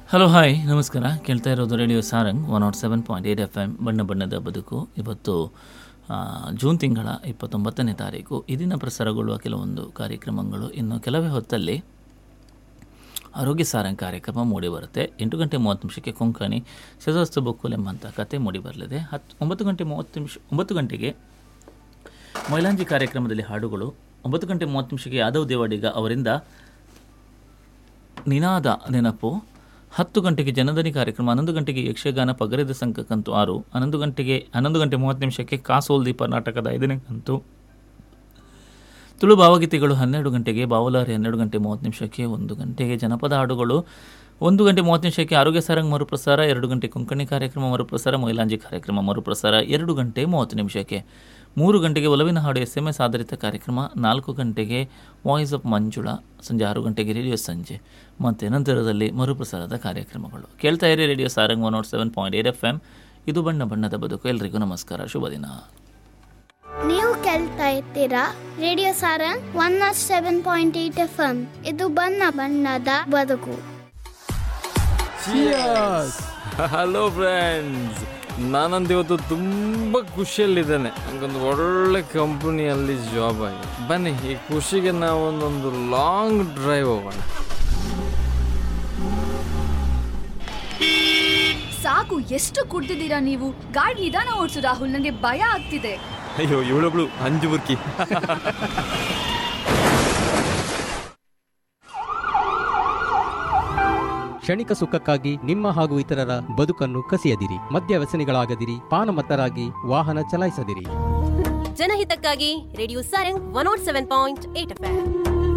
hello hi ನಮಸ್ಕಾರ ಕೇಳ್ತಾ ಇರೋದು radio Sarang one nought seven point eight F M ಬಣ್ಣ ಬಣ್ಣದ ಬದುಕು ಇವತ್ತು ಆ, ಜೂನ್ ತಿಂಗಳ ಇಪ್ಪತ್ತೊಂಬತ್ತನೇ ತಾರೀಕು ಈ ದಿನ ಪ್ರಸಾರಗೊಳ್ಳುವ ಕೆಲವೊಂದು ಕಾರ್ಯಕ್ರಮಗಳು ಇನ್ನು ಕೆಲವೇ ಹೊತ್ತಲ್ಲಿ ಆರೋಗ್ಯ ಸಾರಂಗ್ ಕಾರ್ಯಕ್ರಮ ಮೂಡಿ ಬರುತ್ತೆ ಎಂಟು ಗಂಟೆ ಮೂವತ್ತು ನಿಮಿಷಕ್ಕೆ ಕೊಂಕಣಿ ಸೆಸಸ್ತು ಬೊಕ್ಕುಲ್ ಎಂಬಂಥ ಕತೆ ಮೂಡಿ ಬರಲಿದೆ ಹತ್ತು ಒಂಬತ್ತು ಗಂಟೆ ಮೂವತ್ತು ನಿಮಿಷ ಒಂಬತ್ತು ಗಂಟೆಗೆ ಮೈಲಾಂಜಿ ಕಾರ್ಯಕ್ರಮದಲ್ಲಿ ಹಾಡುಗಳು ಒಂಬತ್ತು ಗಂಟೆ ಮೂವತ್ತು ನಿಮಿಷಕ್ಕೆ ಯಾದವ್ ದೇವಾಡಿಗ ಅವರಿಂದ ನಿನಾದ ನೆನಪು ಹತ್ತು ಗಂಟೆಗೆ ಜನಧನಿ ಕಾರ್ಯಕ್ರಮ ಹನ್ನೊಂದು ಗಂಟೆಗೆ ಯಕ್ಷಗಾನ ಪಗರದ ಸಂಘ ಕಂತು ಆರು ಹನ್ನೊಂದು ಗಂಟೆಗೆ ಹನ್ನೊಂದು ಗಂಟೆ ಮೂವತ್ತು ನಿಮಿಷಕ್ಕೆ ಕಾಸೋಲ್ ದೀಪ ನಾಟಕದ ಐದನೇ ಕಂತು ತುಳು ಭಾವಗೀತೆಗಳು ಹನ್ನೆರಡು ಗಂಟೆಗೆ ಬಾವಲಾರಿ ಹನ್ನೆರಡು ಗಂಟೆ ಮೂವತ್ತು ನಿಮಿಷಕ್ಕೆ ಒಂದು ಗಂಟೆಗೆ ಜನಪದ ಹಾಡುಗಳು ಒಂದು ಗಂಟೆ ಮೂವತ್ತು ನಿಮಿಷಕ್ಕೆ ಆರೋಗ್ಯ ಸಾರಂಗ್ ಮರುಪ್ರಸಾರ ಎರಡು ಗಂಟೆ ಕೊಂಕಣಿ ಕಾರ್ಯಕ್ರಮ ಮರುಪ್ರಸಾರ ಮೈಲಾಂಜಿ ಕಾರ್ಯಕ್ರಮ ಮರುಪ್ರಸಾರ ಎರಡು ಗಂಟೆ ಮೂವತ್ತು ನಿಮಿಷಕ್ಕೆ ಮೂರು ಗಂಟೆಗೆ ಒಲವಿನ ಹಾಡು ಎಸ್ ಎಮ್ ಎಸ್ ಆಧಾರಿತ ಕಾರ್ಯಕ್ರಮ ನಾಲ್ಕು ಗಂಟೆಗೆ ವಾಯ್ಸ್ ಆಫ್ ಮಂಜುಳಾ ಸಂಜೆ ಆರು ಗಂಟೆಗೆ ರೇಡಿಯೋ ಸಂಜೆ ಮತ್ತು ನಂತರದಲ್ಲಿ ಮರುಪ್ರಸಾರದ ಕಾರ್ಯಕ್ರಮಗಳು ಕೇಳ್ತಾ ಇರಿ radio Sarang one nought seven point eight F M ಇದು ಬಣ್ಣ ಬಣ್ಣದ ಬದುಕು ಎಲ್ರಿಗೂ ನಮಸ್ಕಾರ ಶುಭ ದಿನ ನೀವು ಕೇಳ್ತಾ ಇರ್ತೀರಾ radio Sarang one nought seven point eight F M ಇದು ಬಣ್ಣ ಬಣ್ಣದ ಬದುಕು ಹಲೋ ಫ್ರೆಂಡ್ಸ್ ನಾನಂತ ಇವತ್ತು ತುಂಬ ಖುಷಿಯಲ್ಲಿದ್ದೇನೆ ನನಗೊಂದು ಒಳ್ಳೆ ಕಂಪನಿಯಲ್ಲಿ ಜಾಬ್ ಆಗಿದೆ ಬನ್ನಿ ಈ ಖುಷಿಗೆ ನಾವು ಒಂದೊಂದು ಲಾಂಗ್ ಡ್ರೈವ್ ಹೋಗೋಣ ಸಾಕು ಎಷ್ಟು ಕುಡ್ದಿದ್ದೀರಾ ನೀವು ಗಾಡಿ ನಿಧಾನ ಓಡಿಸು ರಾಹುಲ್ ನನಗೆ ಭಯ ಆಗ್ತಿದೆ ಅಯ್ಯೋ ಇವಳೊಬ್ಳು ಅಂಜು ಬುರ್ಕಿ ಕ್ಷಣಿಕ ಸುಖಕ್ಕಾಗಿ ನಿಮ್ಮ ಹಾಗೂ ಇತರರ ಬದುಕನ್ನು ಕಸಿಯದಿರಿ ಮದ್ಯ ವ್ಯಸನಿಗಳಾಗದಿರಿ ಪಾನಮತ್ತರಾಗಿ ವಾಹನ ಚಲಾಯಿಸದಿರಿ ಜನಹಿತಕ್ಕಾಗಿ radio Sarang one nought seven point eight F